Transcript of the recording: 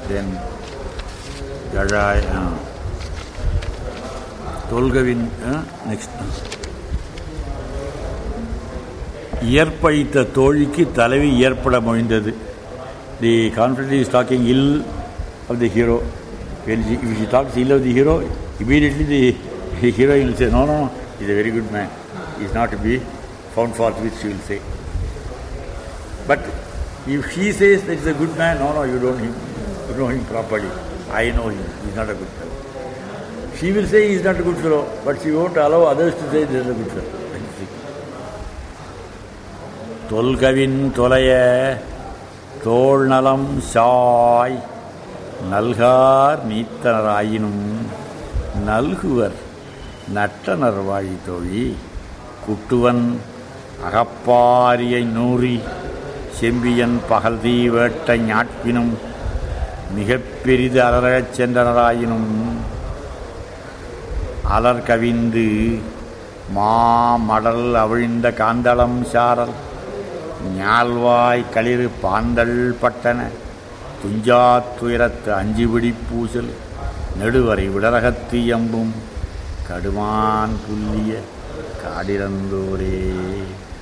தென் கழாய் தொல்கவின் next இயற்பழித்த தோழிக்கு தலைவி ஏற்பட மொழிந்தது the confident is talking ill of the hero when if she talks ill of the hero immediately the heroine will say no no is a very good man is not to be found fault with she will say but if she says that is a good man no no you don't him you know him properly I know him he is not a good fellow she will say he is not a good fellow but she won't allow others to say this is a good fellow தொல்கவின் தொலைய தோள் நலம் சாய் நல்கார் நீத்தனராயினும் நல்குவர் நட்டனர் வாழி தோழி குட்டுவன் அகப்பாரியை நூறி செம்பியன் பகல்தீ வேட்ட ஞாட்பினும் மிகப் பெரிது அலரச் சென்றனராயினும் அலர் கவிந்து மாமடல் அவிழ்ந்த காந்தளம் சாரல் ஞால்வாய் களிறு பாந்தள் பட்டன துஞ்சாத் துயரத்து அஞ்சுபிடி பூசல் நெடுவரை விடரகத்து எம்பும் கடுமான் புல்லிய காடிறந்தோரே